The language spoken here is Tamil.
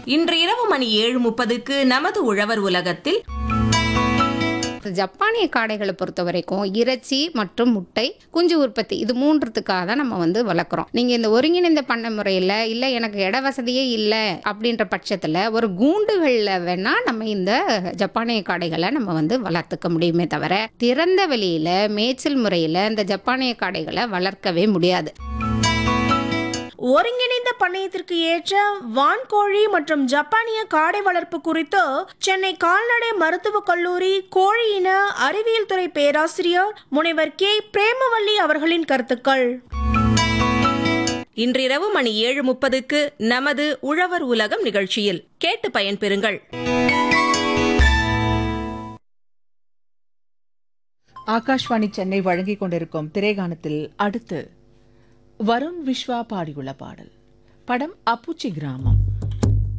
இன்று இரவு மணி ஏழு முப்பதுக்கு நமது உழவர் உலகத்தில் ஜப்பானிய காடைகளை பொறுத்த வரைக்கும் இறைச்சி மற்றும் முட்டை குஞ்சு உற்பத்தி இது மூன்றுத்துக்காக தான் நம்ம வந்து வளர்க்குறோம் நீங்கள் இந்த ஒருங்கிணைந்த பண்ணை முறையில் இல்லை எனக்கு இட வசதியே இல்லை அப்படின்ற பட்சத்தில் ஒரு கூண்டுகளில் வேணால் நம்ம இந்த ஜப்பானிய காடைகளை நம்ம வந்து வளர்த்துக்க முடியுமே தவிர திறந்த வெளியில் மேய்ச்சல் முறையில் இந்த ஜப்பானிய காடைகளை வளர்க்கவே முடியாது ஒருங்கிணைந்த பண்ணையத்திற்கு ஏற்ற வான்கோழி மற்றும் ஜப்பானிய காடை வளர்ப்பு குறித்து சென்னை கால்நடை மருத்துவக் கல்லூரி கோழி இன அறிவியல் துறை பேராசிரியர் முனைவர் கே பிரேமவல்லி அவர்களின் கருத்துக்கள் இன்றிரவு மணி ஏழு முப்பதுக்கு நமது உழவர் உலகம் நிகழ்ச்சியில் கேட்டு பயன்பெறுங்கள் ஆகாஷ்வாணி சென்னை வழங்கிக் கொண்டிருக்கும் திரைகானத்தில் அடுத்து வருண் விஸ்வா பாடியுள்ள பாடல் படம் அப்புச்சி கிராமம்